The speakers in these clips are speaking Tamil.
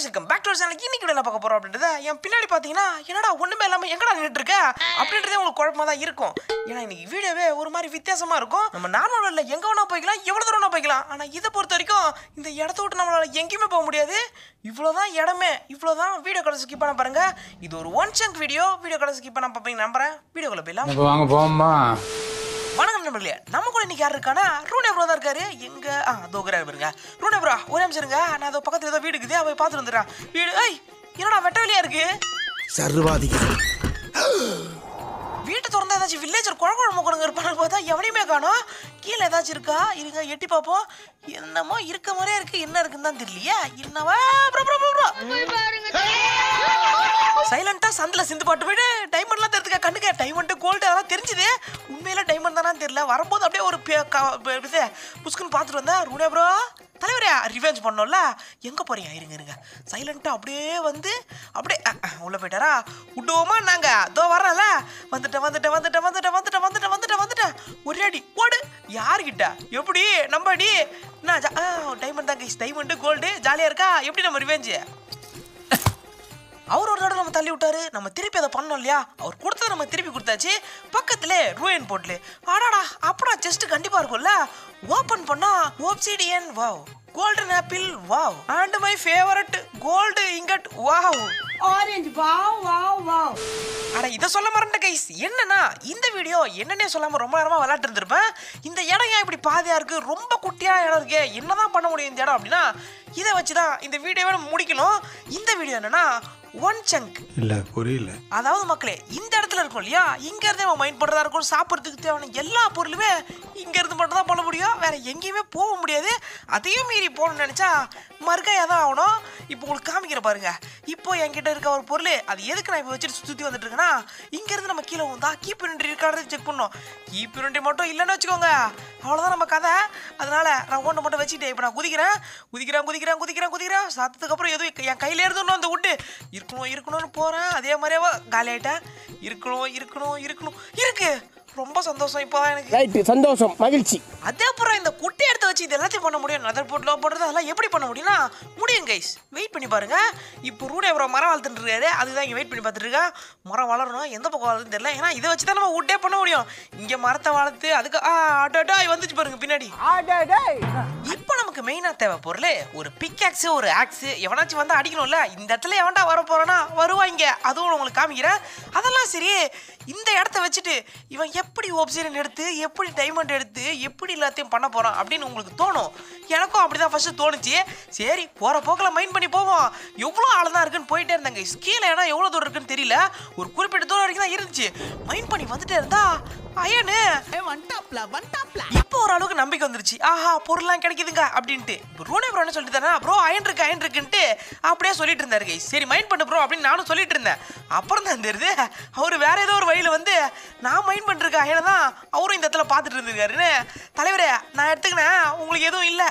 வெல்கம் பேக் டு சேனல் இன்னைக்கு என்ன பார்க்க போறோம் அப்படின்றத என் பின்னாடி பார்த்தீங்கன்னா என்னடா ஒண்ணுமே இல்லாம எங்கடா நின்றுட்டு இருக்க அப்படின்றதே உங்களுக்கு குழப்பமா தான் இருக்கும் ஏன்னா இன்னைக்கு வீடியோவே ஒரு மாதிரி வித்தியாசமா இருக்கும் நம்ம நார்மல் இல்லை எங்க வேணா போய்க்கலாம் எவ்வளவு தூரம் வேணா போய்க்கலாம் ஆனா இதை பொறுத்த வரைக்கும் இந்த இடத்த விட்டு நம்மளால எங்கேயுமே போக முடியாது இவ்வளவுதான் இடமே இவ்வளவுதான் வீடியோ கடைசி ஸ்கிப் பண்ண பாருங்க இது ஒரு ஒன் சங்க் வீடியோ வீடியோ கடைசி ஸ்கிப் பண்ண பார்ப்பீங்க நம்புறேன் வீடியோக்குள்ள போயிடலாம் இப்போ வாங்க போம்மா வணக்கம் நண்பர்களே நம்ம கூட இன்னைக்கு யார் இருக்கானா ரூனே ப்ரோ தான் இருக்காரு எங்க ஆ தோக்குறாரு பாருங்க ரூனே ப்ரோ ஒரே நிமிஷம் இருங்க நான் அதோ பக்கத்துல ஏதோ வீடு இருக்குது அவ பார்த்துட்டு வந்துடுறேன் வீடு ஏய் என்னடா வெட்ட வெளியா இருக்கு சர்வாதிகாரி வீட்டு திறந்தா ஏதாச்சும் வில்லேஜர் குழ குழம்பு கொடுங்க இருப்பான்னு பார்த்தா எவனையுமே காணோம் கீழே ஏதாச்சும் இருக்கா இருங்க எட்டி பார்ப்போம் என்னமோ இருக்க மாதிரியே இருக்கு என்ன இருக்குன்னு தான் தெரியலையே என்னவா ப்ரோ ப்ரோ ப்ரோ ப்ரோ சைலண்டா சந்தில சிந்து பாட்டு போயிட்டு டைமண்ட்லாம் தெரிஞ்சுக்க கண்ணுக்கு டைமண்ட் கோல்டு அதெல்லாம் தெரிஞ்சுது உண்மையில டைமண்ட் தானே தெரியல வரும்போது அப்படியே ஒரு பே- க- பே- இது புஷ்குன்னு பார்த்துட்டு வந்தேன் ரூனே ப்ரோ தலைவரே ரிவெஞ்ச் பண்ணோம்ல எங்க போறீங்க இருங்க இருங்க சைலண்டா அப்படியே வந்து அப்படியே அஹ், அஹ், உள்ள போயிட்டாரா விடுவோமா நாங்க அதோ வரல வந்துட்டேன் வந்துட்டேன் வந்துட்டேன் வந்துட்டேன் வந்துட்டேன் வந்துட்டேன் வந்துட்டேன் வந்துட்டேன் ஒரே அடி ஓடு யாருக்கிட்ட எப்படி நம்ம அடி என்ன டைமண்ட் தான் கைஸ் டைமண்ட் கோல்டு ஜாலியா இருக்கா எப்படி நம்ம ரிவெஞ்சு அவர் ஒரு தடவை நம்ம தள்ளி விட்டாரு நம்ம திருப்பி அதை பண்ணோம் இல்லையா அவர் கொடுத்ததை நம்ம திருப்பி கொடுத்தாச்சு பக்கத்துல ரூயன் போட்ல ஆடாடா அப்படா செஸ்ட் கண்டிப்பா இருக்கும்ல ஓபன் பண்ணா obsidian wow golden apple wow and my favourite gold ingot wow Orange, wow, wow, wow. அட இதை சொல்ல மறந்த கைஸ் என்னன்னா இந்த வீடியோ என்னன்னே சொல்லாம ரொம்ப நேரமா விளையாட்டு இருந்திருப்பேன் இந்த இடம் ஏன் இப்படி பாதியா இருக்கு ரொம்ப குட்டியா இடம் இருக்கு என்னதான் பண்ண முடியும் இந்த இடம் அப்படின்னா இதை வச்சுதான் இந்த வீடியோவை நம்ம முடிக்கணும் இந்த வீடியோ என்னன்னா ஒன் சங்க் இல்ல புரியல அதாவது மக்களே இந்த இடத்துல இருக்கும் இல்லையா இங்க இருந்தே நம்ம மைண்ட் பண்றதா இருக்கும் சாப்பிட்றதுக்கு தேவையான எல்லா பொருளுமே இங்க இருந்து மட்டும் தான் பண்ண முடியும் வேற எங்கேயுமே போக முடியாது அதையும் மீறி போகணும்னு நினைச்சா மறுக்கையா தான் ஆகணும் இப்போ உங்களுக்கு காமிக்கிற பாருங்க இப்போ என்கிட்ட இருக்க ஒரு பொருள் அது எதுக்கு நான் இப்போ வச்சுட்டு சுத்தி வந்துட்டு இருக்கேன்னா இங்க இருந்து நம்ம கீழே வந்தா கீப் நன்றி இருக்காது செக் பண்ணோம் கீப் நன்றி மட்டும் இல்லைன்னு வச்சுக்கோங்க அவ்வளோதான் நம்ம கதை அதனால நான் ஒன்று மட்டும் வச்சுக்கிட்டேன் இப்போ நான் குதிக்கிறேன் குதிக்கிறேன் குதிக்கிறேன் குதிக்கிறேன் குதிக்கிறேன் சத்தத்துக்கு அப்புறம் எதுவும் என் கையில இருந்தோம் அந்த விட்டு இருக்கணும் இருக்கணும்னு போறேன் அதே மாதிரியே காலி ஆயிட்டேன் இருக்கணும் இருக்கணும் இருக்கணும் இருக்கு ரொம்ப சந்தோஷம் இப்போதான் எனக்கு ரைட்டு சந்தோஷம் மகிழ்ச்சி அதே அப்புறம் இந்த குட்டை எடுத்து வச்சு இது எல்லாத்தையும் பண்ண முடியும் நதர் போட்டு லோ போடுறது அதெல்லாம் எப்படி பண்ண முடியும்னா முடியும் கைஸ் வெயிட் பண்ணி பாருங்க இப்போ ரூடே அப்புறம் மரம் வளர்த்துட்டு இருக்காரு அதுதான் இங்கே வெயிட் பண்ணி பார்த்துட்டு இருக்கேன் மரம் வளரணும் எந்த பக்கம் வளருதுன்னு தெரியல ஏன்னா இதை வச்சு தான் நம்ம உட்டே பண்ண முடியும் இங்கே மரத்தை வளர்த்து அதுக்கு ஆ அடடா வந்துச்சு பாருங்க பின்னாடி இப்போ நமக்கு மெயினா தேவை பொருள் ஒரு பிக்காக்ஸ் ஒரு ஆக்ஸ் எவனாச்சும் வந்து அடிக்கணும்ல இந்த இடத்துல எவன்டா வர போறானா வருவாங்க அதுவும் உங்களுக்கு காமிக்கிறேன் அதெல்லாம் சரி இந்த இடத்த வச்சுட்டு இவன் எப்படி ஒப்சிரியன் எடுத்து எப்படி டைமண்ட் எடுத்து எப்படி எல்லாத்தையும் பண்ண போறான் அப்படின்னு உங்களுக்கு தோணும் எனக்கும் அப்படிதான் ஃபர்ஸ்ட் தோணுச்சு சரி போற போக்கில் மைண்ட் பண்ணி போவோம் எவ்வளோ ஆள் தான் இருக்குன்னு போயிட்டே இருந்தாங்க கீழே ஏன்னா எவ்வளோ தூரம் இருக்குன்னு தெரியல ஒரு குறிப்பிட்ட தூரம் வரைக்கும் தான் இருந்துச்சு மைண்ட் பண்ணி வந்துட்டே இருந்தா அயனு இப்போ ஓரளவுக்கு நம்பிக்கை வந்துருச்சு ஆஹா பொருள்லாம் கிடைக்குதுங்க அப்படின்ட்டு இப்போ ரூனே ப்ரோ என்ன சொல்லிட்டு தானே ப்ரோ அயன் இருக்கு அயன் இருக்குன்ட்டு அப்படியே சொல்லிட்டு இருந்தாரு guys. சரி மைண்ட் பண்ணு ப்ரோ அப்படின்னு நானும் சொல்லிட்டு இருந்தேன் அப்புறம் தான் தெரியுது அவர் வேற ஏதோ ஒரு வழியில வந்து நான் மைண்ட் பண்ணிருக்க அயனை தான் அவரும் இந்த இடத்துல பார்த்துட்டு இருந்திருக்காருன்னு தலைவரே நான் எடுத்துக்கினேன் உங்களுக்கு எதுவும் இல்லை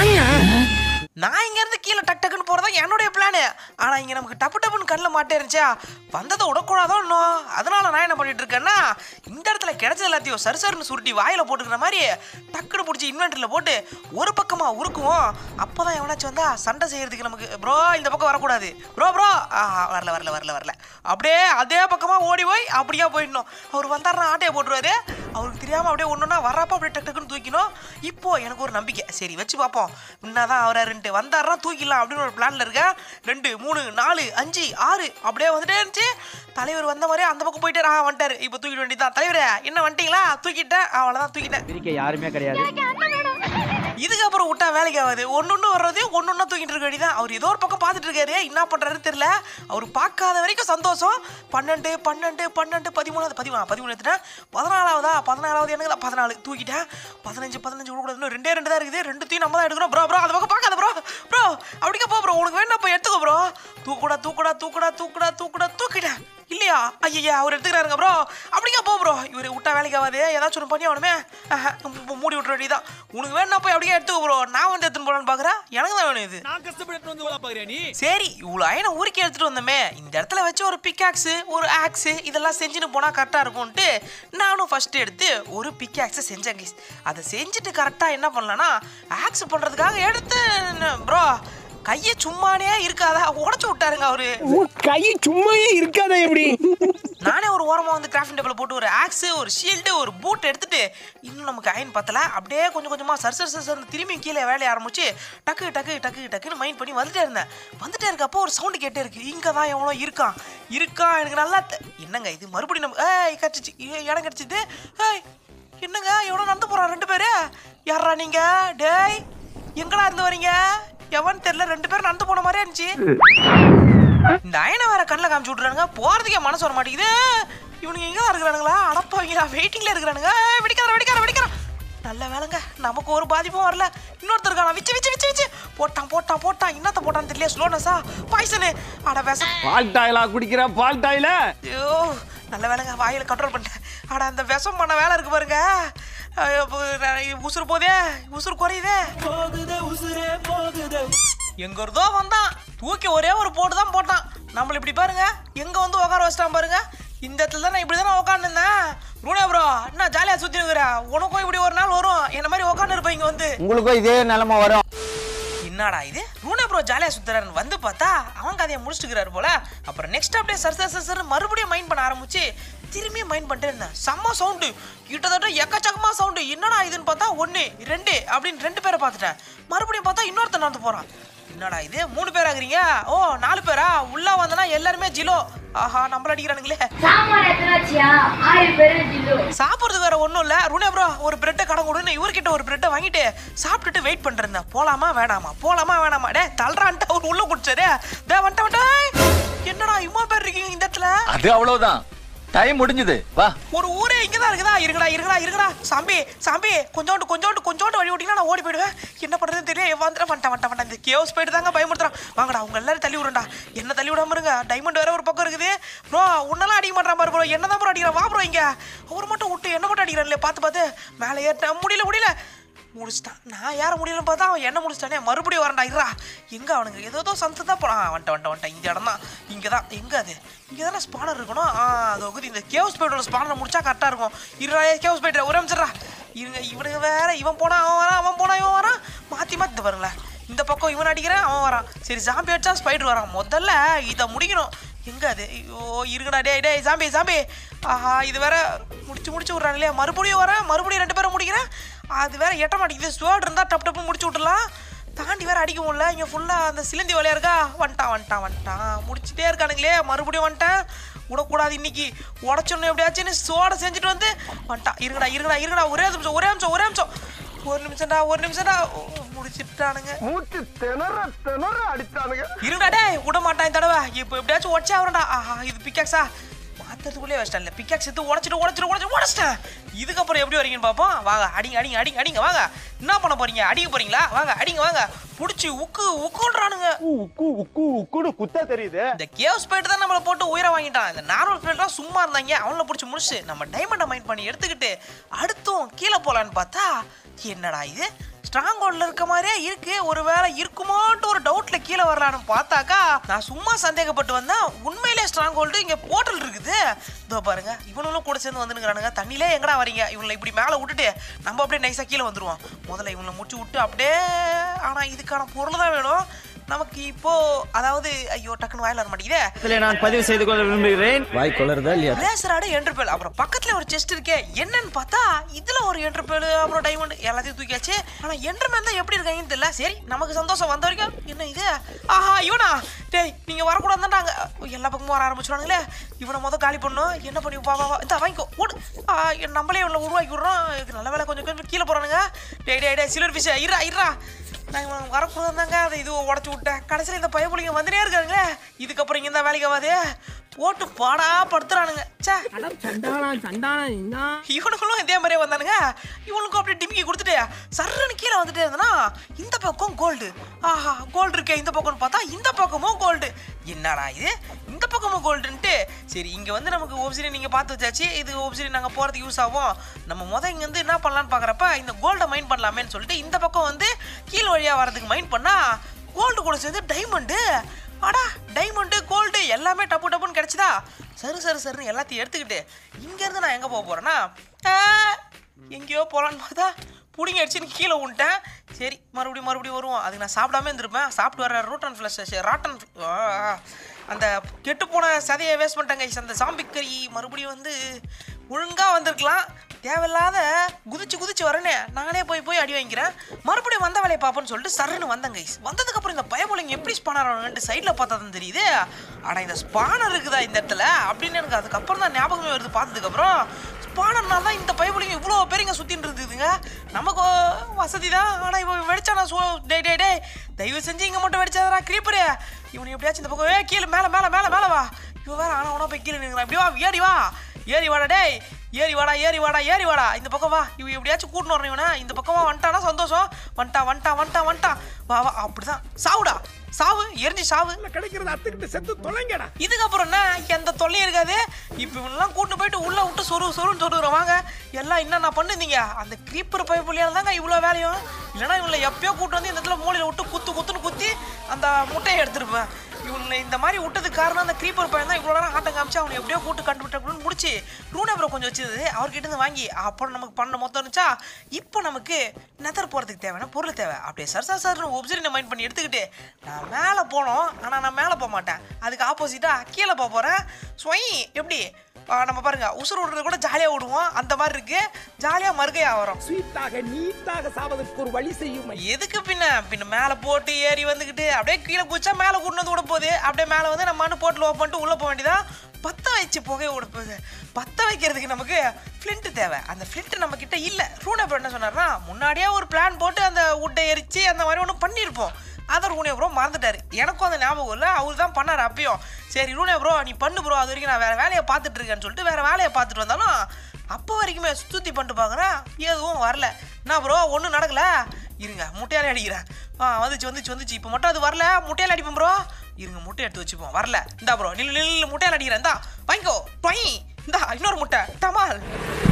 நான் இங்க இருந்து கீழே டக் டக்குன்னு போறதா என்னுடைய பிளானு ஆனா இங்க நமக்கு டப்பு டப்புன்னு கண்ணில் மாட்டேருச்சா வந்ததை விடக்கூடாதோ இன்னும் அதனால நான் என்ன பண்ணிட்டு இருக்கேன்னா இந்த இடத்துல கிடைச்சது எல்லாத்தையும் சரு சருன்னு சுருட்டி வாயில போட்டுக்கிற மாதிரி டக்குன்னு பிடிச்சி இன்வென்டரியில் போட்டு ஒரு பக்கமா உருக்குவோம் அப்போதான் எவனாச்சும் வந்தா சண்டை செய்யறதுக்கு நமக்கு ப்ரோ இந்த பக்கம் வரக்கூடாது ப்ரோ ப்ரோ ஆஹா வரல வரல வரல வரல அப்படியே அதே பக்கமா ஓடி போய் அப்படியே போயிடணும் அவர் வந்தாருன்னா ஆட்டையை போட்டுருவாரு அவருக்கு தெரியாம அப்படியே ஒண்ணுன்னா வர்றப்ப அப்படியே டக்கு டக்குன்னு தூக்கினோம் இப்போ எனக்கு ஒரு நம்பிக்கை சரி வச்சு பார்ப்போம் என்னதான் அவராருன்ட்டு வந்தாருன்னா தூக்கிடலாம் அப்படின்னு ஒரு பிளான்ல இருக்கேன் ரெண்டு மூணு நாலு அஞ்சு ஆறு அப்படியே வந்துட்டே இருந்துச்சு தலைவர் வந்த மாதிரியே அந்த பக்கம் போயிட்டாரு ஆ வந்துட்டாரு இப்போ தூக்கிட வேண்டியதான் தலைவரே என்ன வந்துட்டீங்களா தூக்கிட்டேன் அவ்வளோதான் தூக்கிட்டேன் பிரிக்க யாருமே கிடையாது இதுக்கப்புறம் விட்டா வேலைக்கு ஆகாது ஒன்று ஒன்று வர்றது ஒன்று ஒன்றா தூக்கிட்டு இருக்க வேண்டியதான் அவர் ஏதோ ஒரு பக்கம் பார்த்துட்டு இருக்காரு என்ன பண்ணுறாரு தெரியல அவர் பார்க்காத வரைக்கும் சந்தோஷம் பன்னெண்டு பன்னெண்டு பன்னெண்டு பதிமூணாவது பதிமூணு பதிமூணு எடுத்துட்டேன் பதினாலாவதா பதினாலாவது எனக்கு தான் பதினாலு தூக்கிட்டேன் பதினஞ்சு பதினஞ்சு விடக்கூடாது இன்னும் ரெண்டே ரெண்டு தான் இருக்குது ரெண்டுத்தையும் நம்ம தான் எடுக்கிறோம் ப்ரோ ப்ரோ அந்த பக்கம் பார்க்காத ப்ரோ ப்ரோ அப்படிக்கா போ ப்ரோ உனக்கு வேணா போய் எடுத்துக்கோ ப்ரோ தூக்குடா தூக்குடா தூக்குடா தூக்குடா தூக்குடா தூக்கிட்டேன் இல்லையா ஐயா அவர் எடுத்துக்கிறாருங்க ப்ரோ அப்படிக்கா போ ப்ரோ இவர் விட்டா வேலைக்கு ஆகாது ஏதாச்சும் ஒன்று பண்ணி அவனுமே ஆஹா, மூ- மூடி விட்டுற வேண்டியதான் உனக்கு வேணா போய் அப்படியே எடுத்துக்கோ ப்ரோ நான் வந்து எடுத்துன்னு போலான்னு பார்க்குறேன் எனக்கு தான் வேணும் இது நான் கஷ்டப்பட்டு வந்து வேலை பாக்குறியா நீ சரி இவ்வளோ அயனை ஊருக்கே எடுத்துட்டு வந்தோமே இந்த இடத்துல வச்சு ஒரு பிக்காக்ஸு ஒரு ஆக்ஸு இதெல்லாம் செஞ்சுன்னு போனால் கரெக்டாக இருக்கும்ன்ட்டு நானும் ஃபர்ஸ்ட் எடுத்து ஒரு பிக்காக்ஸை செஞ்சேன் guys. அதை செஞ்சுட்டு கரெக்டாக என்ன பண்ணலான்னா ஆக்ஸ் பண்ணுறதுக்காக எடுத்து ப்ரோ கையை சும்மானே இருக்காதா உடச்சு விட்டாருங்க அவரு உன் கை சும்மாயே இருக்காதா எப்படி நானே ஒரு ஓரமாக வந்து கிராஃப்டிங் டேபிள் போட்டு ஒரு ஆக்ஸு ஒரு ஷீல்டு ஒரு பூட் எடுத்துட்டு இன்னும் நமக்கு அயன் பத்தல அப்படியே கொஞ்சம் கொஞ்சமாக சர் சர் சர் சர்னு திரும்பி கீழே வேலைய ஆரம்பிச்சு டக்கு டக்கு டக்கு டக்குன்னு மைண்ட் பண்ணி வந்துட்டே இருந்தேன் வந்துட்டே இருக்கப்போ ஒரு சவுண்டு கேட்டே இருக்கு இங்கே தான் எவ்வளோ இருக்கான் இருக்கான் எனக்கு நல்லா தெ- என்னங்க இது மறுபடியும் நம்ம ஏய் கிடச்சிச்சு இடம் கிடச்சிது ஏய் என்னங்க எவ்வளோ நடந்து போகிறான் ரெண்டு பேரு யாரா நீங்க டேய் எங்கடா இருந்து வரீங்க எவன் தெரியல ரெண்டு பேரும் நடந்து போன மாதிரியே இருந்துச்சு இந்த அயனை வேற கண்ணில் காமிச்சு விட்றானுங்க போகிறதுக்கே மனசு வர மாட்டேங்குது இவனுங்க எங்கே தான் இருக்கிறானுங்களா அடப்பாவீங்களா வெயிட்டிங்கில் இருக்கிறானுங்க ஏய், வெடிக்காத வெடிக்காத வெடிக்கிறான் நல்ல வேலைங்க நமக்கு ஒரு பாதிப்பும் வரல இன்னொருத்தர் இருக்கானா விச்சு விச்சு விச்சு விச்சு போட்டான் போட்டான் போட்டான் என்னத்த போட்டான்னு தெரியல ஸ்லோனஸா பாய்சனு அட பேச பால் டாயிலா குடிக்கிற பால் டாயில ஐயோ நல்ல வேலைங்க வாயில கண்ட்ரோல் பண்ணிட்டேன் அட அந்த விஷம் பண்ண வேலை இருக்கு பாருங்க ஐயோ, இப்போ நான் உசுறு போதே உசுறு குறையுதே எங்க இருந்தோ வந்தான் தூக்கி ஒரே ஒரு போட்டு தான் போட்டான் நம்மள இப்படி பாருங்க எங்க வந்து உட்கார வச்சிட்டான் பாருங்க இந்த இடத்துல தான் நான் இப்படி தானே உட்காந்துருந்தேன் ரூனே ப்ரோ என்ன ஜாலியா சுத்தி இருக்கிற உனக்கும் இப்படி ஒரு நாள் வரும் என்ன மாதிரி உட்காந்து இருப்ப இங்க வந்து உங்களுக்கும் இதே நிலைமை வரும் என்னடா இது ரூனே ப்ரோ ஜாலியாக சுத்துறாருன்னு வந்து பார்த்தா அவன் கதையை முடிச்சுக்கிறாரு போல அப்புறம் நெக்ஸ்ட் அப்படியே சர் சர் சர் சர் மறுபடியும் மைண்ட் பண்ண ஆரம்பிச்சு திரும்பி மைண்ட் பண்ணிட்டே இருந்தேன் செம்ம சவுண்டு கிட்டத்தட்ட எக்கச்சக்கமா சவுண்டு என்னடா இதுன்னு பார்த்தா ஒன்று ரெண்டு அப்படின்னு ரெண்டு பேரை பார்த்துட்டேன் மறுபடியும் பார்த்தா இன்னொருத்தன் நடந்து போகிறான் என்னடா இது மூணு பேர் ஆகுறீங்க ஓ நாலு பேரா உள்ள வந்தனா எல்லாருமே ஜிலோ ஆஹா நம்மள அடிக்கிறானுங்களே சாமான் எத்தனாச்சியா ஆயிரம் பேரு ஜில்லு சாப்பிட்றதுக்கு வேற ஒன்றும் இல்லை ருணே ப்ரோ ஒரு பிரெட்டை கடன் கொடுன்னு இவர்கிட்ட ஒரு பிரெட்டை வாங்கிட்டு சாப்பிட்டுட்டு வெயிட் பண்ணிருந்தேன் போலாமா வேணாமா போலாமா வேணாமா டே தள்ளுறான்ட்டு அவர் உள்ள குடிச்சாரு டே வந்துட்ட வந்துட்ட என்னடா இம்மா பேர் இருக்கீங்க இந்த இடத்துல அது அவ்வளவுதான் டைம் முடிஞ்சது வா ஒரு ஊரே இங்கே தான் இருக்குதா இருக்குடா இருக்குடா இருக்குடா சாம்பி சாம்பி கொஞ்சோண்டு கொஞ்சோண்டு கொஞ்சோண்டு வழி விட்டீங்கன்னா நான் ஓடி போயிடுவேன் என்ன பண்ணுறதுன்னு தெரியல வந்துட்டு வந்துட்டேன் வந்துட்டேன் வந்துட்டேன் இந்த கேவ்ஸ் போயிட்டு தாங்க பயமுறுத்துறான் வாங்கடா உங்க எல்லாரும் தள்ளி விடுறா என்ன தள்ளி விடாம இருங்க டைமண்ட் வேற ஒரு பக்கம் இருக்குது ப்ரோ உன்னெல்லாம் அடிக்க மாட்டான் பாரு ப்ரோ என்ன தான் ப்ரோ அடிக்கிறான் வா ப்ரோ இங்க அவர் மட்டும் விட்டு என்ன மட்டும் அடிக்கிறான்ல பார்த்து பார்த்து மேலே ஏறிட்டேன் முடியல முடியல முடிச்சிட்டான் நான் யார முடியலன்னு பார்த்தா அவன் என்ன முடிச்சிட்டானே மறுபடியும் வரண்டா இருடா எங்க அவனுக்கு ஏதோ ஏதோ சந்து தான் போறான் வந்துட்ட வந்துட்ட வந்துட்ட இந்த இடம் தான் இங்கே தான் எங்க அது இங்கே தானே ஸ்பானர் இருக்கணும் ஆ அது வந்து இந்த கேவ் ஸ்பைடரோட ஸ்பானர் முடிச்சா கரெக்டாக இருக்கும் இருடா கேவ் ஸ்பைடர் ஒரே நிமிஷம்டா இருங்க இவனுக்கு வேற இவன் போனா அவன் வரான் அவன் போனா இவன் வரான் மாற்றி மாற்றி பாருங்களேன் இந்த பக்கம் இவன் அடிக்கிறான் அவன் வரான் சரி ஜாம்பி அடிச்சா ஸ்பைடர் வரான் முதல்ல இதை முடிக்கணும் எங்க அது ஐயோ இருக்குடா டேய் டேய் ஜாம்பி ஜாம்பி ஆஹா இது வேற முடிச்சு முடிச்சு விட்றான் இல்லையா மறுபடியும் வரேன் மறுபடியும் ரெண்டு பேரும் முடிக்கிறேன் அது வேற எட்ட மாட்டேங்குது ஸ்வேர்ட் இருந்தா டப் டப்பு முடிச்சு விட்டுலாம் தாண்டி வேற அடிக்க முடியல இங்க ஃபுல்லா அந்த சிலந்தி வலையா இருக்கா வந்துட்டான் வந்துட்டான் வந்துட்டான் முடிச்சுட்டே இருக்கானுங்களே மறுபடியும் வந்துட்டேன் விடக்கூடாது இன்னைக்கு உடச்சொன்னு எப்படியாச்சுன்னு சோட செஞ்சுட்டு வந்து வந்துட்டான் இருங்கடா இருங்கடா இருங்கடா ஒரே நிமிஷம் ஒரே நிமிஷம் ஒரே நிமிஷம் ஒரு நிமிஷம்டா ஒரு நிமிஷம்டா ஓ, முடிச்சிட்டானுங்க மூச்சு திணற திணற அடிச்சானுங்க இருடா டேய் விட மாட்டான் இந்த தடவை இப்போ எப்படியாச்சும் உடச்சே ஆகிறா ஆஹா இது பிக்காக்ஸா மாத்துறதுக்குள்ளே வச்சிட்டேன் பிக்காக்ஸ் எடுத்து உடச்சிட்டு உடச்சிட்டு உடச்சிட்டு உடச்சிட்டேன் இதுக்கப்புறம் எப்படி வரீங்கன்னு பார்ப்போம் வாங்க அடிங்க அடிங்க அடிங்க அடிங்க வாங்க என்ன பண்ண போறீங்க அடிக்க போறீங்களா வாங்க அடிங்க வாங்க பிடிச்சி உக்கு உக்குன்றானுங்க உக்கு உக்கு உக்குன்னு குத்த தெரியுது இந்த கேவ் ஸ்பைட் தான் நம்மளை போட்டு உயிரை வாங்கிட்டான் இந்த நார்மல் ஸ்பைட்லாம் சும்மா இருந்தாங்க அவங்கள பிடிச்சி முடிச்சு நம்ம டைமண்டை மைண்ட் பண்ணி எடுத்துக்கிட்டு அடுத்தும் கீழே போலான்னு பார்த்தா என்னடா இது ஸ்ட்ராங் ஹோல்டில் இருக்க மாதிரியே இருக்கு ஒருவேளை இருக்குமோன்ட்டு ஒரு டவுட்ல கீழே வரலான்னு பார்த்தாக்கா நான் சும்மா சந்தேகப்பட்டு வந்தேன் உண்மையிலே ஸ்ட்ராங் ஹோல்டு இங்க போர்ட்டல் இருக்குது இதோ பாருங்க இவனுங்களும் கூட சேர்ந்து வந்துனுங்கிறானுங்க தண்ணியிலே எங்கடா வரீங்க இவங்களை இப்படி மேலே விட்டுட்டு நம்ம அப்படியே நைஸாக கீழே வந்துருவோம் முதல்ல இவங்களை முடிச்சு விட்டு அப்படியே ஆனால் இதுக்கான பொருள் தான் வேணும் நமக்கு இப்போ அதாவது ஐயோ டக்குன்னு வாயில வர மாட்டேங்குதே நான் பதிவு செய்து கொள்ள விரும்புகிறேன் வாய் கொள்ளறதா இல்லையா லேசராடு என்டர்பேல் அப்புறம் பக்கத்துல ஒரு செஸ்ட் இருக்கே என்னன்னு பார்த்தா இதுல ஒரு என்டர்பேல் அப்புறம் டைமண்ட் எல்லாத்தையும் தூக்கியாச்சு ஆனா என்டர்மேன் தான் எப்படி இருக்காங்கன்னு தெரியல சரி நமக்கு சந்தோஷம் வந்த வரைக்கும் என்ன இது ஆஹா இவனா டேய் நீங்க வரக்கூடாதுன்றாங்க எல்லா பக்கமும் வர ஆரம்பிச்சுடுவாங்களே இவனை முத காலி பண்ணும் என்ன பண்ணி வா வா வா இந்த வாங்கிக்கோ ஓடு ஆ, நம்மளே இவனை உருவாக்கி விடுறோம் இதுக்கு நல்ல வேலை கொஞ்சம் கொஞ்சம் கீழே போறானுங்க டேய் டேய் டேய் சில்வர் ஃபிஷ் இருறா இருறா நான் இவன் வரக்கூடாதாங்க அதை இது உடச்சி விட்டேன் கடைசியில் இந்த பயப்புலிங்க வந்துனே இருக்காங்களே இதுக்கப்புறம் இங்கே இந்த வேலைக்கு ஆகாது போட்டு பாடா படுத்துறானுங்க ச்சே சண்டானம் சண்டானம் என்ன இவனுங்களும் இதே மாதிரியே வந்தானுங்க இவனுக்கும் அப்படியே டிமிக்கி கொடுத்துட்டு சர்றன்னு கீழே வந்துட்டே இருந்தனா இந்த பக்கம் கோல்டு ஆஹா கோல்டு இருக்கே இந்த பக்கம்னு பார்த்தா இந்த பக்கமும் கோல்டு என்னடா இது இந்த பக்கமும் கோல்டுன்ட்டு சரி இங்கே வந்து நமக்கு ஒப்சிரி நீங்கள் பார்த்து வச்சாச்சு இது ஒப்சிரி நாங்கள் போகிறதுக்கு யூஸ் ஆகும் நம்ம முத இங்கே வந்து என்ன பண்ணலான்னு பார்க்குறப்ப இந்த கோல்டை மைண்ட் பண்ணலாமேன்னு சொல்லிட்டு இந்த பக்கம் வந்து கீழ் வழியாக வரதுக்கு மைண்ட் பண்ணால் கோல்டு கூட சேர்ந்து டைமண்டு அடா டைமண்டு கோல்டு எல்லாமே டப்பு டப்புன்னு கிடச்சிதா சரு சரு சருன்னு எல்லாத்தையும் எடுத்துக்கிட்டு இங்கேருந்து நான் எங்கே போக போகிறேன்னா எங்கேயோ போகலான்னு பார்த்தா பிடிங்கி அடிச்சுன்னு கீழே விட்டேன் சரி மறுபடியும் மறுபடியும் வருவோம் அதுக்கு நான் சாப்பிடாம இருந்திருப்பேன் சாப்பிட்டு வர ரூட்டன் ஃப்ளஷ் ராட்டன் ஆ, அந்த கெட்டுப்போன சதையை வேஸ்ட் பண்ணிட்டேங்க guys. அந்த சாம்பி கறி மறுபடியும் வந்து ஒழுங்காக வந்திருக்கலாம் தேவையில்லாத குதிச்சு குதிச்சு வரனே நானே போய் போய் அடி வாங்கிக்கிறேன் மறுபடியும் வந்த வேலையை பார்ப்போன்னு சொல்லிட்டு சருன்னு வந்தேன் கைஸ் வந்ததுக்கப்புறம் இந்த பயபோலிங்க எப்படி ஸ்பானர் ஆகணும்ட்டு சைடில் பார்த்தா தான் தெரியுது ஆனால் இந்த ஸ்பானர் இருக்குதா இந்த இடத்துல அப்படின்னு எனக்கு அதுக்கப்புறம் தான் ஞாபகமே வருது பார்த்ததுக்கப்புறம் ஸ்பானர்னால தான் இந்த பயபோலிங்க இவ்வளோ பேர் இங்கே சுற்றின்னு இருக்குதுங்க நமக்கு வசதி தான் ஆனால் இவன் வெடிச்சா நான் சோ டே டே டே தயவு செஞ்சு இங்கே மட்டும் வெடிச்சாதரா கிரீப்பரு இவனை எப்படியாச்சும் இந்த பக்கம் ஏ கீழே மேலே மேலே மேலே மேலே வா இவன் வேற ஆனால் உனா போய் கீழே நிற்கிறான் இப்படி வா ஏறி வா ஏறி வாடா டேய் ஏறி வாடா ஏறி வாடா ஏறி வாடா இந்த பக்கம் வா இவன் எப்படியாச்சும் கூட்டின்னு வரணும் இவனை இந்த பக்கமா வந்துட்டானா சந்தோஷம் வந்துட்டான் வந்துட்டான் வந்துட்டான் வந்துட்டான் வா வா அப்படிதான் சாவுடா சாவு எரிஞ்சு சாவு கிடைக்கிறது அத்துக்கிட்டு செத்து தொலைங்கடா இதுக்கப்புறம் என்ன எந்த தொல்லையும் இருக்காது இப்போ இவனெல்லாம் கூட்டு போயிட்டு உள்ள விட்டு சொரு சொருன்னு சொல்லுறோம் வாங்க எல்லாம் என்னென்ன பண்ணுதீங்க அந்த creeper பைப் வழியால தாங்க இவ்வளோ வேலையும் இல்லைன்னா இவங்களை எப்பயோ கூட்டு வந்து இந்த இடத்துல மூலையில் விட்டு குத்து குத்துன்னு குத்தி அந்த முட்டையை எடுத்துருப்பேன் இவனை இந்த மாதிரி விட்டதுக்கு காரணம் அந்த க்ரீப்பர் பையன் தான் இவ்வளோ நேரம் ஆட்டம் காமிச்சு அவனை எப்படியோ கூட்டு கண்டுபிட்டு முடிச்சு ரூனா ப்ரோ கொஞ்சம் வச்சிருந்தது அவர்கிட்ட இருந்து வாங்கி அப்புறம் நமக்கு பண்ண மொத்தம் இருந்துச்சா இப்போ நமக்கு நெதர் போகிறதுக்கு தேவையான பொருள் தேவை அப்படியே சார் சார் சார்னு ஒப்சரினை மைண்ட் பண்ணி எடுத்துக்கிட்டு நான் மேலே போனோம் ஆனால் நான் மேலே போக மாட்டேன் அதுக்கு ஆப்போசிட்டாக கீழே போக போகிறேன் ஸ்வை எப்படி ஆ, நம்ம பாருங்க உசுறு விடுறது கூட ஜாலியாக விடுவோம் அந்த மாதிரி இருக்கு ஜாலியாக மறுகையா வரும் ஸ்வீட்டாக நீட்டாக சாவதற்கு ஒரு வழி செய்யும் எதுக்கு பின்ன பின்ன மேலே போட்டு ஏறி வந்துக்கிட்டு அப்படியே கீழே குச்சா மேலே கூட்டு வந்து விட போகுது அப்படியே மேலே வந்து நம்ம மண்ணு போட்டு லோ பண்ணிட்டு உள்ளே போக வேண்டியதான் பற்ற வச்சு புகையை விட போகுது பற்ற வைக்கிறதுக்கு நமக்கு ஃப்ளிண்ட்டு தேவை அந்த ஃப்ளிண்ட்டு நம்ம கிட்ட இல்லை ரூனா ப்ரோ என்ன சொன்னார்னா முன்னாடியே ஒரு பிளான் போட்டு அந்த உட்டை எரிச்சு அந்த மாதிரி ஒன்று பண்ணியிருப்போம் அதை ரூனே ப்ரோ மறந்துட்டாரு எனக்கும் அந்த ஞாபகம் இல்லை அவர் தான் பண்ணார் அப்பயும் சரி ரூனே ப்ரோ நீ பண்ணு ப்ரோ அது வரைக்கும் நான் வேறு வேலையை பார்த்துட்டு இருக்கேன்னு சொல்லிட்டு வேறு வேலையை பார்த்துட்டு வந்தாலும் அப்போ வரைக்குமே சுற்றி பண்ணிட்டு பார்க்குறேன் எதுவும் வரல என்ன ப்ரோ ஒன்றும் நடக்கல இருங்க முட்டையாலே அடிக்கிறேன் ஆ வந்துச்சு வந்துச்சு வந்துச்சு இப்போ மட்டும் அது வரல முட்டையால அடிப்போம் ப்ரோ இருங்க முட்டை எடுத்து வச்சுப்போம் வரல இந்தா ப்ரோ நில்லு நில்லு முட்டையால அடிக்கிறேன் இந்தா வாங்கிக்கோ பை இந்தா இன்னொரு முட்டை டமால்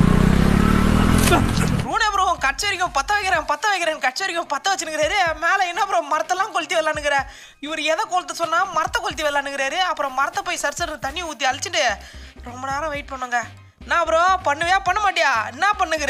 ரூனே ப்ரோ கட்சி வரைக்கும் பத்த வைக்கிறேன் பத்த வைக்கிறேன் கட்சி வரைக்கும் பத்த வச்சுருக்கிறாரு மேலே என்ன ப்ரோ மரத்தெல்லாம் கொளுத்தி வரலானுங்கிற இவர் எதை கொளுத்த சொன்னா மரத்தை கொளுத்தி வரலானுங்கிறாரு அப்புறம் மரத்தை போய் சரி சரி தண்ணி ஊற்றி அழிச்சிட்டு ரொம்ப நேரம் வெயிட் பண்ணுங்க என்ன ப்ரோ பண்ணுவியா பண்ண மாட்டியா என்ன பண்ணுகிற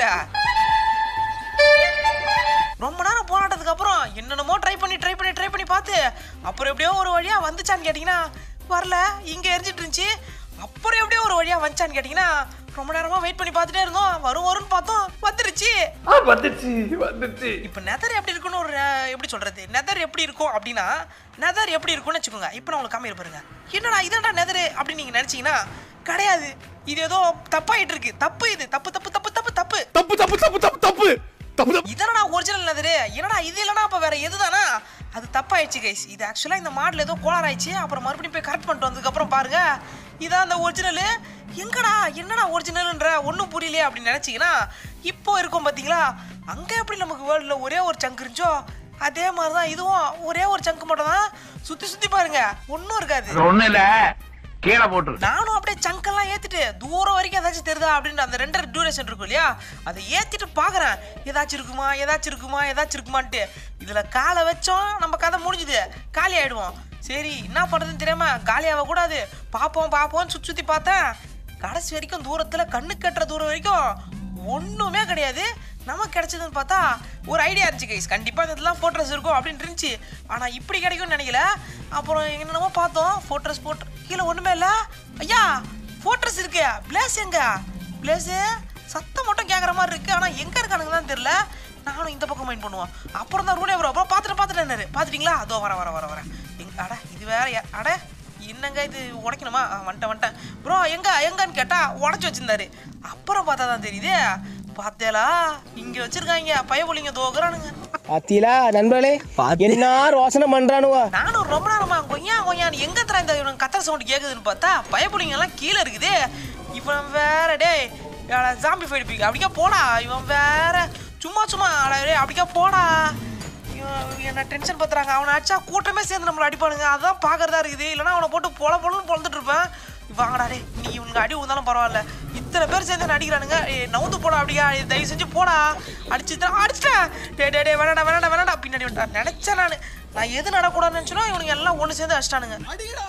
ரொம்ப நேரம் போராட்டத்துக்கு அப்புறம் என்னென்னமோ ட்ரை பண்ணி ட்ரை பண்ணி ட்ரை பண்ணி பார்த்து அப்புறம் எப்படியோ ஒரு வழியாக வந்துச்சான்னு கேட்டிங்கன்னா வரல இங்கே எரிஞ்சிட்டு இருந்துச்சு அப்புறம் எப்படியோ ஒரு வழியாக வந்துச்சான்னு கேட்டிங்கன்னா ரொம்ப நேரமாக வெயிட் பண்ணி பார்த்துட்டே இருந்தோம் வரும் வரும்னு பார்த்தோம் வந்துருச்சு வந்துச்சு வந்துச்சு இப்போ நெதர் எப்படி இருக்குன்னு ஒரு அஹ், எப்படி சொல்கிறது நெதர் எப்படி இருக்கும் அப்படின்னா நெதர் எப்படி இருக்கும்னு வச்சுக்கோங்க இப்போ நான் உங்களுக்கு காமிக்க பாருங்க என்னடா இதான்டா நெதரு அப்படின்னு நீங்கள் நினச்சிங்கன்னா கிடையாது இது ஏதோ தப்பாயிட்டு இருக்கு தப்பு இது தப்பு தப்பு தப்பு தப்பு தப்பு தப்பு தப்பு தப்பு தப்பு தப்பு தப்பு தப்பு இதனடா ஒரிஜினல் நெதரு என்னடா இது இல்லைனா அப்போ வேற எதுதானா அது தப்பாயிடுச்சு கைஸ் இது ஆக்சுவலாக இந்த மாடல் ஏதோ கோளாறாயிடுச்சு அப்புறம் மறுபடியும் போய் கரெக்ட் பண்ணிட்டு வந்ததுக்கப்புறம் பாருங்க இதான் அந்த ஒரிஜினலு எங்கடா என்னடா ஒரிஜினல்ன்ற ஒன்றும் புரியலையே அப்படின்னு நினச்சிங்கன்னா இப்போ இருக்கும் பார்த்தீங்களா அங்கே எப்படி நமக்கு வேர்ல்டில் ஒரே ஒரு சங்க் இருந்துச்சோ அதே மாதிரி தான் இதுவும் ஒரே ஒரு சங்க் மட்டும் தான் சுற்றி சுற்றி பாருங்க ஒன்றும் இருக்காது ஒண்ணு இல்ல கீழே போட்டு நானும் அப்படியே சங்கெல்லாம் ஏத்திட்டு தூரம் வரைக்கும் ஏதாச்சும் தெரியுதா அப்படின்னு அந்த ரெண்டரை டியூரேஷன் இருக்கும் இல்லையா அதை ஏத்திட்டு பார்க்குறேன் ஏதாச்சும் இருக்குமா ஏதாச்சும் இருக்குமா ஏதாச்சும் இருக்குமான்ட்டு இதில் காலை வச்சோம் நம்ம கதை முடிஞ்சுது காலி ஆயிடுவோம் சரி என்ன பண்ணுறதுன்னு தெரியாம காலியாக கூடாது பார்ப்போம் பார்ப்போம்னு சுற்றி சுற்றி பார்த்தேன் கடைசி வரைக்கும் தூரத்தில் கண்ணு கட்டுற தூரம் வரைக்கும் ஒன்றுமே கிடையாது நமக்கு கிடைச்சதுன்னு பார்த்தா ஒரு ஐடியா இருந்துச்சு கைஸ் கண்டிப்பாக இந்த இதெல்லாம் ஃபோட்டோஸ் இருக்கும் அப்படின்னு இருந்துச்சு ஆனால் இப்படி கிடைக்கும்னு நினைக்கல அப்புறம் என்னென்னமோ பார்த்தோம் ஃபோட்டோஸ் போட்டு கீழே ஒன்றுமே இல்லை ஐயா ஃபோட்டோஸ் இருக்கு பிளேஸ் எங்க பிளேஸு சத்தம் மட்டும் கேட்குற மாதிரி இருக்கு ஆனால் எங்கே இருக்கானுங்க தான் தெரில நானும் இந்த பக்கம் மைண்ட் பண்ணுவோம் அப்புறம் தான் ரூனே ப்ரோ அப்புறம் பார்த்துட்டு பார்த்துட்டேன் பார்த்துட்டீங்களா அதோ வர வர வர வரேன் எங்க அட இது வேற யா- அட என்னங்க இது உடைக்கணுமா ஆ, வந்துட்டேன் வந்துட்டேன் ப்ரோ எங்க எங்கன்னு கேட்டா உடச்சி வச்சிருந்தாரு அப்புறம் பார்த்தா தான் தெரியுது பார்த்தேலா இங்க வச்சிருக்காங்க பயபுலிங்க தோக்குறானுங்க பாத்தீங்களா நண்பர்களே என்ன ரோசனை பண்றானுவா நானும் ரொம்ப நேரமா கொய்யா கொய்யான்னு எங்க தர இந்த இவனுக்கு கத்துற சவுண்ட் கேக்குதுன்னு பார்த்தா பயப்புலிங்க எல்லாம் கீழே இருக்குது இவன் வேற டேய் ஜாம்பி ஃபைட் அப்படிக்கா போடா இவன் வேற சும்மா சும்மா அட டேய், அப்படிக்கா போடா இவன் என்ன டென்ஷன் பத்துறாங்க அவனை அடிச்சா கூட்டமே சேர்ந்து நம்மளை அடிப்பானுங்க அதான் பார்க்கறதா இருக்குது இல்லைன்னா அவனை போட்டு பொல பொலன்னு பொழந்துட்டு இருப்பேன் வாங்கடா டே நீ இவனுக்கு அடி விழுந்தாலும் பரவாயில்ல இத்தனை பேர் சேர்ந்து என்ன அடிக்கிறானுங்க ஏய் நவுந்து போடா அப்படியா ஏய், தயவு செஞ்சு போடா அடிச்சு அடிச்சிட்டேன் டே டே டே வேணாடா வேணாடா வேணாடா பின்னாடி வந்துட்டான் நினைச்சேன் நான் நான் எது நடக்கூடாதுன்னு நினச்சனோ இவனுங்க எல்லாம் ஒன்று சேர்ந்து அடிச்சிட்டானுங்க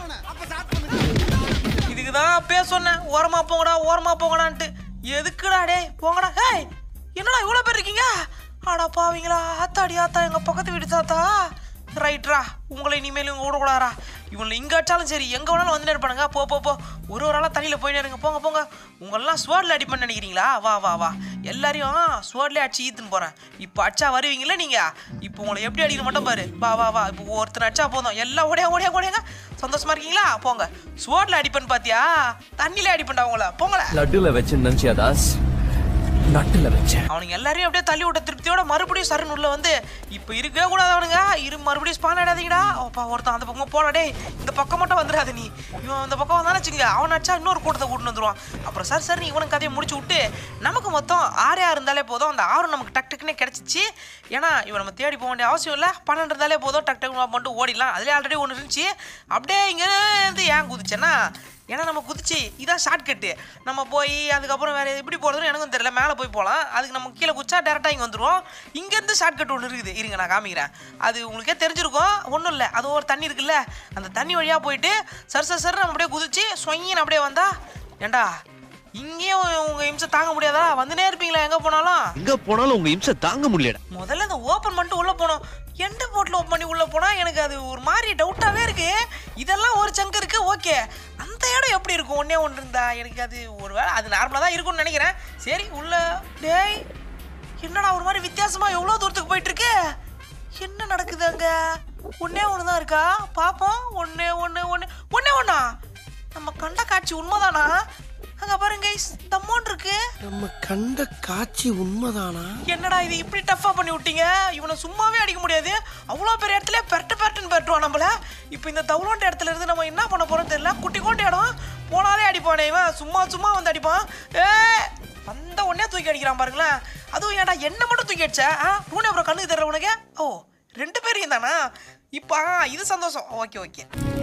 இதுக்கு தான் அப்பயே சொன்னேன் ஓரமா போங்கடா ஓரமா போங்கடான்ட்டு எதுக்குடா டே போங்கடா ஹேய் என்னடா இவ்வளோ பேர் இருக்கீங்க ஆடா பாவீங்களா ஆத்தாடி ஆத்தா எங்கள் பக்கத்து வீடு தாத்தா ரைட்ரா உங்களை இனிமேல் இவங்க விடக்கூடாதா இவங்களை இங்கே அடிச்சாலும் சரி எங்கே வேணாலும் வந்துட்டே இருப்பானுங்க போ போ போ ஒரு ஒரு ஆளாக தண்ணியில் போயிட்டே இருங்க போங்க போங்க உங்களெல்லாம் ஸ்வேர்டில் அடிப்பேன்னு நினைக்கிறீங்களா வா வா வா எல்லாரையும் ஸ்வேர்ட்லேயே அடிச்சு ஈத்துன்னு போகிறேன் இப்போ அடிச்சா வருவீங்களா நீங்கள் இப்போ உங்களை எப்படி அடிக்கணும் மட்டும் பாரு வா வா வா இப்போ ஒருத்தர் அடிச்சா போதும் எல்லாம் ஓடியா ஓடியா ஓடியாங்க சந்தோஷமா இருக்கீங்களா போங்க ஸ்வேர்டில் அடிப்பேன்னு பார்த்தியா தண்ணியிலே அடிப்பேன்டா உங்களை போங்களே லட்டுல வச்சு நினைச்சியா தாஸ் நட்டுல வச்சேன் அவனுங்க எல்லாரையும் அப்படியே தள்ளி விட்ட திருப்தியோட மறுபடியும் சரண் உள்ள வந்து இப்போ இருக்கவே கூடாது அவனுங்க இரு மறுபடியும் ஸ்பான் ஆடாதீங்கடா அப்பா ஒருத்தன் அந்த பக்கம் போடா டேய் இந்த பக்கம் மட்டும் வந்துடாத நீ இவன் இந்த பக்கம் வந்தானே வச்சுங்க அவன் அடிச்சா இன்னொரு கூட்டத்தை கூட்டிட்டு வந்துருவான் அப்புறம் சார் சார் நீ இவனுக்கு கதையை முடிச்சு விட்டு நமக்கு மொத்தம் ஆறு ஆறு இருந்தாலே போதும் அந்த ஆறு நமக்கு டக் டக்குன்னு கிடச்சிச்சு ஏன்னா இவன் நம்ம தேடி போக வேண்டிய அவசியம் இல்லை பன்னெண்டு இருந்தாலே போதும் டக் டக்கு பண்ணிட்டு ஓடிடலாம் அதுலேயே ஆல்ரெடி ஒன்று இருந்துச்சு அப்படியே இங்கேருந்து ஏன் குதிச்சேன்னா ஏன்னா நம்ம குதிச்சு இதான் ஷார்ட்கட்டு நம்ம போய் அதுக்கப்புறம் வேறு எப்படி போகிறதுன்னு எனக்கும் தெரியல மேலே போய் போகலாம் அதுக்கு நம்ம கீழே குச்சா டேரெக்டாக இங்கே வந்துடுவோம் இங்கேருந்து ஷார்ட்கட் ஒன்று இருக்குது இருங்க நான் காமிக்கிறேன் அது உங்களுக்கே தெரிஞ்சிருக்கும் ஒன்றும் இல்லை அது ஒரு தண்ணி இருக்குல்ல அந்த தண்ணி வழியாக போயிட்டு சர் சர் சர் நம்ம அப்படியே குதிச்சு சொங்கின்னு அப்படியே வந்தா ஏண்டா இங்கேயும் உங்கள் இம்சை தாங்க முடியாதா வந்துனே இருப்பீங்களா எங்கே போனாலும் எங்க போனாலும் உங்க இம்சை தாங்க முடியலடா முதல்ல இந்த ஓப்பன் பண்ணிட்டு உள்ளே போனோம் எந்த போட்டில் ஓப்பன் பண்ணி உள்ளே போனால் எனக்கு அது ஒரு மாதிரி டவுட்டாகவே இருக்கு இதெல்லாம் ஒரு சங்கு இருக்கு ஓகே அந்த இடம் எப்படி இருக்கும் ஒன்றே ஒன்று இருந்தா எனக்கு அது ஒரு வேளை அது நார்மலாக தான் இருக்கும்னு நினைக்கிறேன் சரி உள்ள டேய் என்னடா ஒரு மாதிரி வித்தியாசமாக எவ்வளோ தூரத்துக்கு போயிட்டு இருக்கு என்ன நடக்குது அங்கே ஒன்றே ஒன்று தான் இருக்கா பார்ப்போம் ஒன்று ஒன்று ஒன்று ஒன்றே ஒன்றா நம்ம கண்ட காட்சி உண்மைதானா அங்கே பாருங்க guys, இந்த அமௌண்ட் இருக்கு நம்ம கண்ட காட்சி உண்மைதானா என்னடா இது இப்படி டஃப்பா பண்ணி விட்டீங்க இவனை சும்மாவே அடிக்க முடியாது அவ்வளோ பெரிய இடத்துல பெரட்டு பெரட்டுன்னு பெரட்டுவான் நம்மள இப்போ இந்த தவுளோண்ட இடத்துல இருந்து நம்ம என்ன பண்ண போறோம் தெரியல குட்டி கோண்டி இடம் போனாலே அடிப்பானே இவன் சும்மா சும்மா வந்து அடிப்பான் ஏ வந்த உடனே தூக்கி அடிக்கிறான் பாருங்களேன் அதுவும் ஏன்டா என்ன மட்டும் தூக்கி அடிச்ச ஆ ரூனே அப்புறம் கண்ணுக்கு தெரியல உனக்கு ஓ ரெண்டு பேரையும் தானா இப்போ ஆ, இது சந்தோஷம் ஓகே ஓகே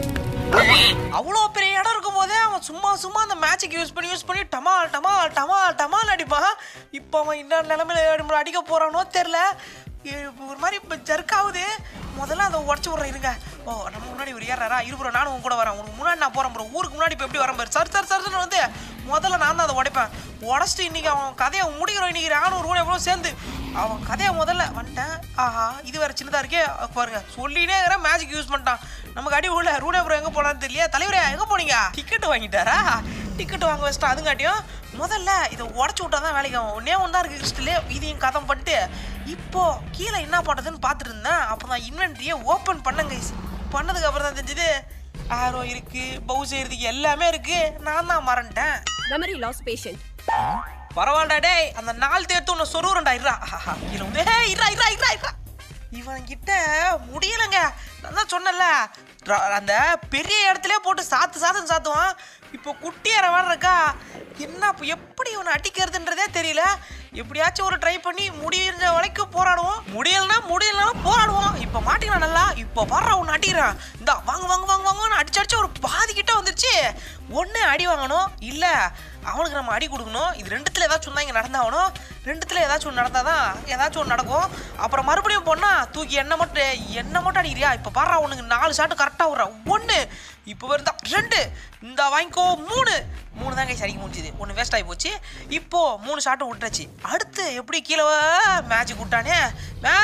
அவ்வளோ பெரிய இடம் இருக்கும் போதே அவன் சும்மா சும்மா அந்த மேட்சுக்கு யூஸ் பண்ணி யூஸ் பண்ணி டமால் டமால் டமால் டமால் அடிப்பான் இப்போ அவன் என்ன நிலமையில நம்மளை அடிக்க போறானோ தெரில ஒரு மாதிரி இப்போ ஜர்க்காகுது முதல்ல அதை உடச்சி விட்றேன் இருங்க ஓ நம்ம முன்னாடி ஒரு ஏறாரா இருபுறம் நானும் உன் கூட வரேன் உனக்கு முன்னாடி நான் போகிறேன் ப்ரோ ஊருக்கு முன்னாடி இப்போ எப்படி வரேன் பாரு சார் சார் சார்னு வந்து முதல்ல நான் தான் அதை உடைப்பேன் உடச்சிட்டு இன்னைக்கு அவன் கதையை முடிக்கிறோம் இன்னைக்கு நானும் ஒரு எவ்வளோ சேர்ந்து அவன் கதையை முதல்ல வந்துட்டேன் ஆஹா இது வேற சின்னதாக இருக்கே பாருங்க சொல்லினே இருக்கிறேன் மேஜிக் யூஸ் பண்ணிட்டான் நமக்கு அடி உள்ள ரூனே அப்புறம் எங்கே போனான்னு தெரியல தலைவரே எங்கே போனீங்க டிக்கெட் வாங்கிட்டாரா டிக்கெட் வாங்க வச்சிட்டா அதுங்காட்டியும் முதல்ல இதை உடச்சி விட்டா தான் வேலைக்கு ஆகும் ஒன்றே ஒன்றா இருக்குது கிறிஸ்டலு இதையும் கதம் பண்ணிட்டு இப்போ கீழே என்ன பண்ணுறதுன்னு பார்த்துட்டு இருந்தேன் அப்போ நான் இன்வென்ட்ரியை ஓப்பன் பண்ணேன் கைஸ் பண்ணதுக்கு அப்புறம் தான் தெரிஞ்சது ஆரோ இருக்கு பவுஸ் செய்யறதுக்கு எல்லாமே இருக்கு நான் தான் மறந்துட்டேன் மெமரி லாஸ் பேஷண்ட் பரவாயில்லடா டேய் அந்த நாள் தேர்த்து ஒன்று சொருவுறண்டா இருடா ஆஹா, கீழே வந்து ஏய் இருடா இருடா இருடா இருடா இவன் கிட்ட முடியலங்க நான் தான் சொன்னேன்ல ர- அந்த பெரிய இடத்துல போட்டு சாத்து சாத்துன்னு சாத்துவான் இப்போ குட்டியார வேற இருக்கா என்ன இப்போ எப்படி இவனை அடிக்கிறதுன்றதே தெரியல எப்படியாச்சும் ஒரு ட்ரை பண்ணி முடிஞ்ச வரைக்கும் போராடுவோம் முடியலனா முடியலனாலும் போராடுவோம் இப்போ மாட்டிக்கிறான் நல்லா இப்போ பாடுறா ஒன்று அடிக்கிறான் இந்தா வாங்க வாங்க வாங்க வாங்கன்னு அடிச்சு அடிச்சு ஒரு பாதி கிட்ட வந்துருச்சு ஒன்று அடி வாங்கணும் இல்லை அவனுக்கு நம்ம அடி கொடுக்கணும் இது ரெண்டுத்துல ஏதாச்சும் தான் இங்கே நடந்தாகணும் ரெண்டுத்துல ஏதாச்சும் ஒன்று நடந்தால் தான் ஏதாச்சும் ஒன்று நடக்கும் அப்புறம் மறுபடியும் போனா தூக்கி என்ன மட்டும் என்ன மட்டும் அடிக்கிறியா இப்போ பாடுறா உனக்கு நாலு ஷாட்டு கரெக்டாக விட்றா ஒன்று இப்போ வருதா ரெண்டு இந்த வாங்கிக்கோ மூணு மூணு தான் கை சரிக்க முடிஞ்சுது ஒன்று வேஸ்ட் ஆகி போச்சு இப்போ மூணு ஷாட்டு விட்டுருச்சு அடுத்து எப்படி கீழே மேட்ச் விட்டானே மே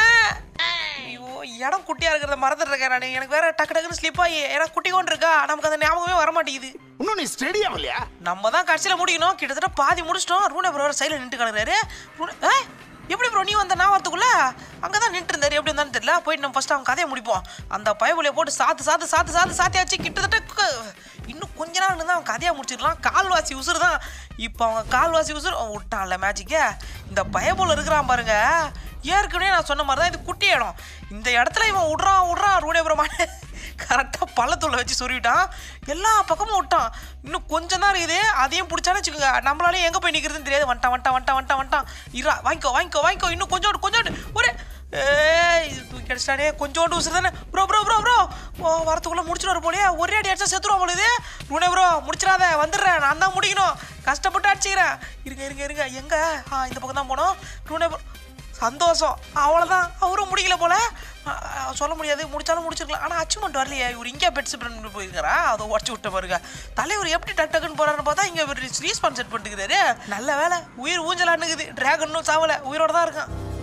ஐயோ இடம் குட்டியாக இருக்கிறத மறந்துட்டு இருக்கேன் நான் எனக்கு வேற டக்கு டக்குன்னு ஸ்லிப் ஆகி ஏன்னா குட்டி கொண்டு இருக்கா நமக்கு அந்த ஞாபகமே வர மாட்டேங்குது இன்னும் நீ ஸ்டெடி ஆகலையா நம்ம தான் கடைசியில் முடிக்கணும் கிட்டத்தட்ட பாதி முடிச்சிட்டோம் ரூனே ப்ரோ சைடில் நின்று கிடக்குறாரு ரூனே ஏய் எப்படி ப்ரோ நீ வந்த நான் வரதுக்குள்ள அங்கே தான் நின்று இருந்தாரு எப்படி இருந்தான்னு தெரியல போயிட்டு நம்ம ஃபஸ்ட்டு அவன் கதையை முடிப்போம் அந்த பயபுலியை போட்டு சாத்து சாத்து சாத்து சாத்து சாத்தியாச்சு கிட்டத்தட்ட கு- இன்னும் கொஞ்ச நாள் இருந்தால் அவன் கதையை முடிச்சிடலாம் கால்வாசி உசுறு தான் இப்போ அவங்க கால்வாசி உசுறு அவன் விட்டான்ல மேஜிக்கே இந்த பயபுல இருக்கிறான் பாருங்க ஏற்கனவே நான் சொன்ன மாதிரி தான் இது குட்டி இடம் இந்த இடத்துல இவன் விட்றான் விட்றான் ரூனே பிரமான கரெக்டாக பள்ளத்துள்ள வச்சு சொருவிட்டான் எல்லா பக்கமும் விட்டான் இன்னும் கொஞ்சம் தான் இருக்குது அதையும் பிடிச்சானு வச்சுக்கோங்க நம்மளாலே எங்கே போய் நிற்கிறதுன்னு தெரியாது வந்துட்டான் வந்துட்டான் வந்துட்டான் வந்துட்டான் வந்துட்டான் இரா வாங்கிக்கோ வாங்கிக்கோ வாங்கிக்கோ இன்னும் கொஞ்சோண்டு கொஞ்சோண்டு ஒரு ஏய் இது தூக்கி அடிச்சிட்டானே கொஞ்சோண்டு உசுறு தானே ப்ரோ ப்ரோ ப்ரோ ப்ரோ ஓ வரத்துக்குள்ளே முடிச்சிட்டு போலியே ஒரே அடி அடிச்சா செத்துருவோம் பொழுது ரூனே ப்ரோ முடிச்சிடாத வந்துடுறேன் நான் தான் முடிக்கணும் கஷ்டப்பட்டு அடிச்சுக்கிறேன் இருங்க இருங்க இருங்க எங்கே ஆ இந்த பக்கம் தான் போனோம் ரூனே ப்ரோ சந்தோஷம் அவ்வளோதான் அவரும் முடிக்கல போல அ, அ, சொல்ல முடியாது முடிச்சாலும் முடிச்சிருக்கலாம் ஆனால் அச்சீவ்மெண்ட் வரலையே இவர் இங்கே பெட்ஸ் பண்ணி போயிருக்காரா அதை உடச்சி விட்ட பாருங்க தலைவர் எப்படி டக் டக்குன்னு போறாருன்னு பார்த்தா இங்கே இவர் ரீஸ்பான்ஸ் செட் பண்ணிட்டுக்கிறாரு நல்ல வேலை உயிர் ஊஞ்சலான்னுக்குது டிராகனும் சாவலை உயிரோட தான் இருக்கான்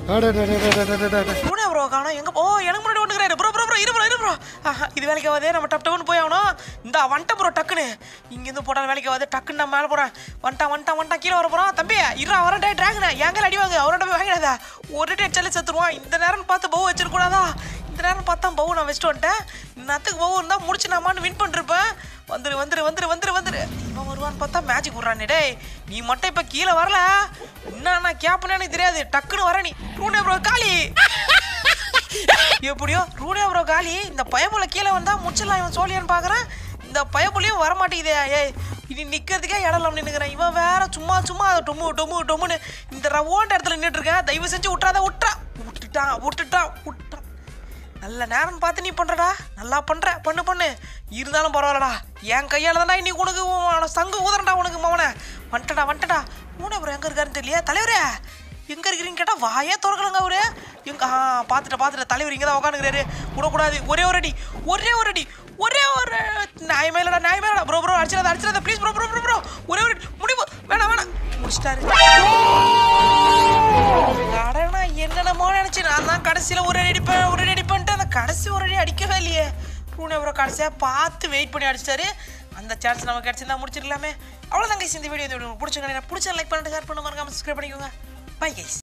ரூனே ப்ரோ காணோம் எங்க ஓ எனக்கு முன்னாடி ஒண்ணுங்கிறாரு ப்ரோ ப்ரோ ப்ரோ இரு ப்ரோ இரு ப்ரோ இது வேலைக்கு ஆகாதே நம்ம டப் டப்னு போய் ஆகணும் இந்த வந்துட்ட ப்ரோ டக்குன்னு இங்கேருந்து போட்டால் வேலைக்கு ஆகாது டக்குன்னு நான் மேலே போகிறேன் வந்துட்டான் வந்துட்டான் வந்துட்டான் கீழே வர போகிறான் தம்பி இருறா வரேன் டே டிராகனே எங்கே அடிவாங்க அவரோட போய் வாங்கிடாதா ஒரு டே சொல்லி செத்துருவான் இந்த நேரம் பார்த்து பவு வச்சிருக்கூடாதா இந்த நேரம் பார்த்தா பவு நான் வச்சுட்டு வந்துட்டேன் இன்னத்துக்கு பவு இருந்தால் முடிச்சு நாமான்னு வின் பண்ணிருப்பேன் வந்துரு வந்துரு வந்துரு வந்துரு வந்துரு இவன் வருவான்னு பார்த்தா மேஜிக் விட்றானே டேய் நீ மட்டும் இப்போ கீழே வரல என்ன கேப்னு எனக்கு தெரியாது டக்குன்னு வர நீ ரூனே ப்ரோ காலி எப்படியோ ரூடே ப்ரோ காலி இந்த பயப்புல கீழே வந்தா முடிச்சிடலாம் இவன் சோழியான்னு பார்க்குறேன் இந்த பயப்புலையும் வர மாட்டேங்குதே ஏய் இனி நிற்கிறதுக்கே இடம் இல்லாம நின்னுக்கிறேன் இவன் வேற சும்மா சும்மா அதை டொம்மு டொம்மு டொம்முன்னு இந்த ரவோண்ட இடத்துல நின்றுட்டு இருக்கேன் தயவு செஞ்சு விட்றாத விட்றா விட்டுட்டான் விட்டுட்டான் விட்டான் நல்ல நேரம் பார்த்து நீ பண்றடா நல்லா பண்ற பண்ணு பண்ணு இருந்தாலும் பரவாயில்லடா என் கையால தான்டா இன்னைக்கு உனக்கு உன் சங்கு ஊதுறடா உனக்கு மவனை வந்துட்டடா வந்துட்டடா மூணு அப்புறம் எங்க இருக்காருன்னு தெரியல தலைவரே எங்க இருக்கிறீங்க கேட்டா வாயே திறக்கலங்க அவரு எங்க ஆ பார்த்துட்ட பார்த்துட்ட தலைவர் இங்கே தான் உட்காந்துக்கிறாரு விடக்கூடாது ஒரே ஒரு அடி ஒரே ஒரு அடி ஒரே ஒரு நியாயமே இல்லடா நியாயமே இல்லடா ப்ரோ ப்ரோ அடிச்சிடாத அடிச்சிடாத please bro bro bro bro ஒரே ஒரு அடி முடிவு வேணாம் வேணாம் முடிச்சிட்டாரு அடனா என்னென்னமோ நினைச்சு நான் தான் கடைசியில் ஒரு அடி அடிப்பேன் ஒரு அடி அடிப்பேன்ட்டு அந்த கடைசி ஒரு அடி அடிக்கவே இல்லையே ரூனே அப்புறம் கடைசியாக பார்த்து வெயிட் பண்ணி அடிச்சிட்டாரு அந்த சான்ஸ் நமக்கு கிடைச்சிருந்தா முடிச்சிடலாமே அவ்வளோதான் கைஸ் இந்த வீடியோ உங்களுக்கு பிடிச்சிங்க பிடிச்ச லைக் பண்ணிட்டு ஷேர் பண்ண மறக்காம சப்ஸ்கிரைப் பண்ணிக்கோங்க பை கைஸ்